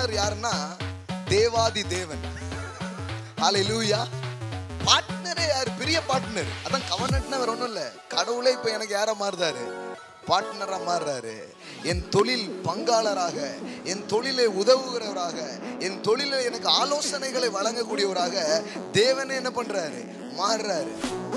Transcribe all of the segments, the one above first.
partner யாருன்னா தேவாதி தேவன் ஹalleluya பார்ட்னரே யார் பெரிய பார்ட்னர் அதான் கவர்னட்னா வேற ஒண்ணும் இல்ல கடவுளே இப்ப எனக்கு யாரா மாறுதாரு பார்ட்னரா மாறுறாரு என் தொழில் பங்காளராக என் தொழிலை உதவுகிறவராக என் தொழிலை எனக்கு ஆலோசனைகளை வழங்கக்கூடியவராக தேவனே என்ன பண்றாரு மாறுறாரு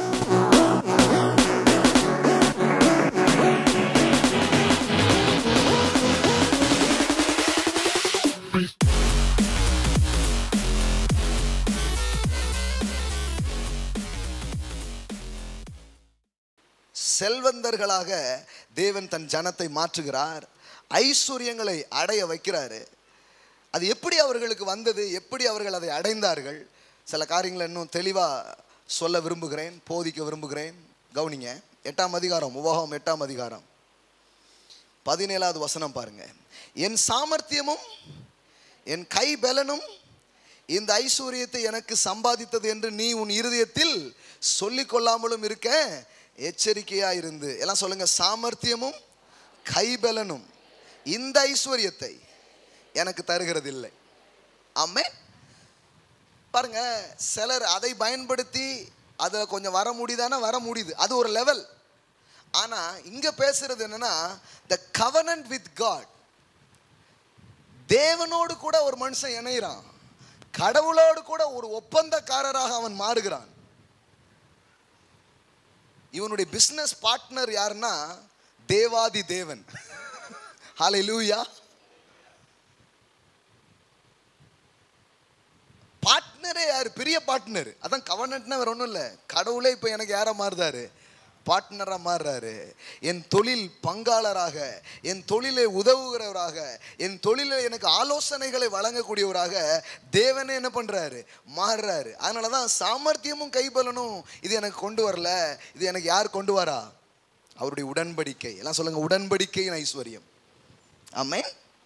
செல்வந்தர்களாக தேவன் தன் ஜனத்தை மாற்றுகிறார் ஐஸ்வர்யங்களை அடைய வைக்கிறாரு அது எப்படி அவர்களுக்கு வந்தது எப்படி அவர்கள் அதை அடைந்தார்கள் சில காரியங்களை இன்னும் தெளிவாக சொல்ல விரும்புகிறேன் போதிக்க விரும்புகிறேன் கவனிங்க எட்டாம் அதிகாரம் உபகம் எட்டாம் அதிகாரம் பதினேழாவது வசனம் பாருங்க என் சாமர்த்தியமும் என் கை பலனும் இந்த ஐஸ்வர்யத்தை எனக்கு சம்பாதித்தது என்று நீ உன் இருதயத்தில் சொல்லிக் கொள்ளாமலும் இருக்க எச்சரிக்கையா இருந்து எல்லாம் சொல்லுங்க சாமர்த்தியமும் கைபலனும் இந்த ஐஸ்வர்யத்தை எனக்கு தருகிறது இல்லை ஆமே பாருங்க சிலர் அதை பயன்படுத்தி அதில் கொஞ்சம் வர முடியுதானா வர முடியுது அது ஒரு லெவல் ஆனா இங்க பேசுறது என்னன்னா த கவனன்ட் வித் காட் தேவனோடு கூட ஒரு மனுஷன் இணைகிறான் கடவுளோடு கூட ஒரு ஒப்பந்தக்காரராக அவன் மாறுகிறான் இவனுடைய பிசினஸ் பார்ட்னர் யாருன்னா தேவாதி தேவன் ஹாலை லூயா பார்ட்னரே யார் பெரிய பார்ட்னர் அதான் கவர்னட்னா வேற ஒன்றும் இல்லை கடவுளே இப்போ எனக்கு யாரா மாறுதாரு பார்ட்னராக மாறுறாரு என் தொழில் பங்காளராக என் தொழிலை உதவுகிறவராக என் தொழிலை எனக்கு ஆலோசனைகளை வழங்கக்கூடியவராக தேவனே என்ன பண்ணுறாரு மாறுறாரு அதனால தான் சாமர்த்தியமும் கைபலனும் இது எனக்கு கொண்டு வரல இது எனக்கு யார் கொண்டு வரா அவருடைய உடன்படிக்கை எல்லாம் சொல்லுங்க உடன்படிக்கையின் ஐஸ்வர்யம் ஆமே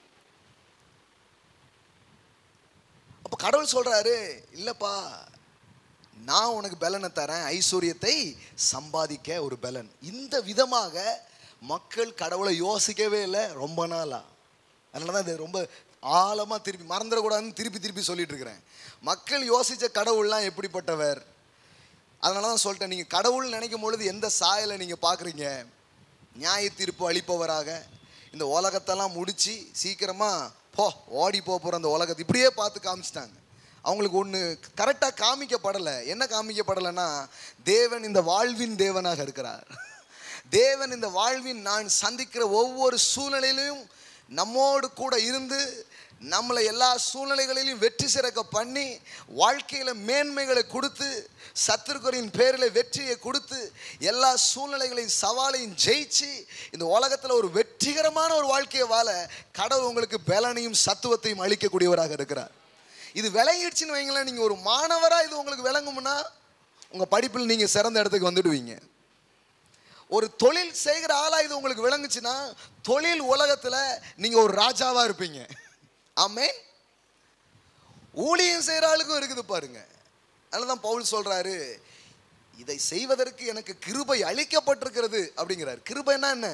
அப்போ கடவுள் சொல்றாரு இல்லப்பா நான் உனக்கு பலனை தரேன் ஐஸ்வர்யத்தை சம்பாதிக்க ஒரு பலன் இந்த விதமாக மக்கள் கடவுளை யோசிக்கவே இல்லை ரொம்ப நாளா அதனால தான் இது ரொம்ப ஆழமாக திருப்பி மறந்துடக்கூடாதுன்னு திருப்பி திருப்பி சொல்லிட்டு இருக்கிறேன் மக்கள் யோசித்த கடவுள்லாம் எப்படிப்பட்டவர் அதனால தான் சொல்லிட்டேன் நீங்கள் கடவுள் நினைக்கும் பொழுது எந்த சாயலை நீங்கள் பார்க்குறீங்க நியாய தீர்ப்பு அளிப்பவராக இந்த உலகத்தெல்லாம் முடித்து சீக்கிரமாக போ ஓடி போக போகிற அந்த உலகத்தை இப்படியே பார்த்து காமிச்சிட்டாங்க அவங்களுக்கு ஒன்று கரெக்டாக காமிக்கப்படலை என்ன காமிக்கப்படலைன்னா தேவன் இந்த வாழ்வின் தேவனாக இருக்கிறார் தேவன் இந்த வாழ்வின் நான் சந்திக்கிற ஒவ்வொரு சூழ்நிலையிலும் நம்மோடு கூட இருந்து நம்மளை எல்லா சூழ்நிலைகளிலும் வெற்றி சிறக்க பண்ணி வாழ்க்கையில் மேன்மைகளை கொடுத்து சத்துருக்கரின் பேரில் வெற்றியை கொடுத்து எல்லா சூழ்நிலைகளையும் சவாலையும் ஜெயிச்சு இந்த உலகத்தில் ஒரு வெற்றிகரமான ஒரு வாழ்க்கையை வாழ கடவுள் உங்களுக்கு பலனையும் சத்துவத்தையும் அளிக்கக்கூடியவராக இருக்கிறார் இது விளங்கிடுச்சுன்னு வைங்களேன் நீங்கள் ஒரு மாணவராக இது உங்களுக்கு விளங்கும்னா உங்கள் படிப்பில் நீங்கள் சிறந்த இடத்துக்கு வந்துடுவீங்க ஒரு தொழில் செய்கிற ஆளா இது உங்களுக்கு விளங்குச்சுன்னா தொழில் உலகத்தில் நீங்கள் ஒரு ராஜாவாக இருப்பீங்க ஆமே ஊழியம் செய்கிற ஆளுக்கும் இருக்குது பாருங்க அதனால தான் பவுல் சொல்றாரு இதை செய்வதற்கு எனக்கு கிருபை அளிக்கப்பட்டிருக்கிறது அப்படிங்கிறார் கிருபைனா என்ன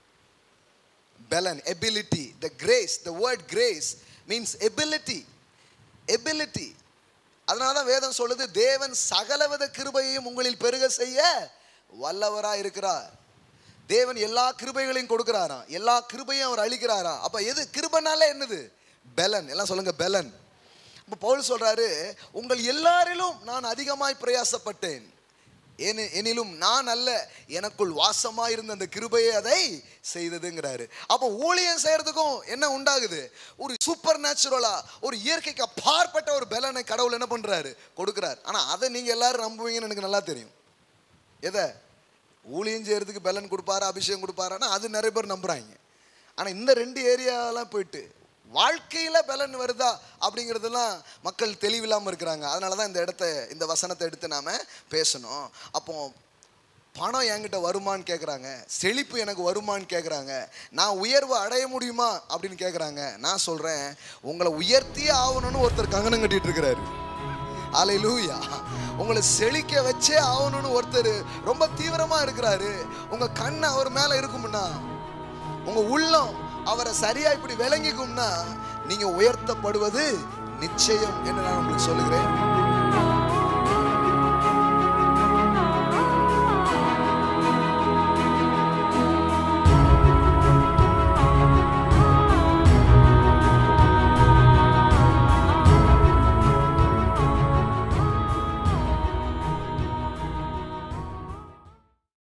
பெலன் ability the grace the word grace means ability ability அதனால தான் வேதம் சொல்லுது தேவன் சகலவித கிருபையையும் உங்களில் பெருக செய்ய வல்லவராக இருக்கிறார் தேவன் எல்லா கிருபைகளையும் கொடுக்கிறாராம் எல்லா கிருபையும் அவர் அளிக்கிறாராம் அப்ப எது கிருபனால என்னது பெலன் எல்லாம் சொல்லுங்க பெலன் இப்போ பவுல் சொல்றாரு உங்கள் எல்லாரிலும் நான் அதிகமாய் பிரயாசப்பட்டேன் எனி- எனிலும் நான் அல்ல எனக்குள் வாசமாய் இருந்த அந்த கிருபையை அதை செய்ததுங்கிறாரு அப்போ ஊழியம் செய்யறதுக்கும் என்ன உண்டாகுது ஒரு சூப்பர் நேச்சுரலா ஒரு இயற்கைக்கு அப்பாற்பட்ட ஒரு பலனை கடவுள் என்ன பண்றாரு கொடுக்குறாரு ஆனா அதை நீங்க எல்லாரும் நம்புவீங்கன்னு எனக்கு நல்லா தெரியும் எதை ஊழியம் செய்யறதுக்கு பலன் கொடுப்பாரா அபிஷேகம் கொடுப்பாரான்னா அது நிறைய பேர் நம்புறாங்க ஆனா இந்த ரெண்டு ஏரியாலாம் போயிட்டு வாழ்க்கையில பலன் வருதா அப்படிங்கிறதெல்லாம் மக்கள் தெளிவில்லாம இருக்கிறாங்க அதனால தான் இந்த இடத்த இந்த வசனத்தை எடுத்து நாம பேசணும் அப்போ பணம் என்கிட்ட வருமான்னு கேட்குறாங்க செழிப்பு எனக்கு வருமான்னு கேட்குறாங்க நான் உயர்வு அடைய முடியுமா அப்படின்னு கேட்குறாங்க நான் சொல்கிறேன் உங்களை உயர்த்தியே ஆகணும்னு ஒருத்தர் கங்கணம் கட்டிட்டு இருக்கிறாரு அலையிலூயா உங்களை செழிக்க வச்சே ஆகணும்னு ஒருத்தர் ரொம்ப தீவிரமாக இருக்கிறாரு உங்கள் கண் அவர் மேலே இருக்கும்னா உங்கள் உள்ளம் அவரை சரியா இப்படி விளங்கிக்கும்னா நீங்க உயர்த்தப்படுவது நிச்சயம் என்று நான் உங்களுக்கு சொல்லுகிறேன்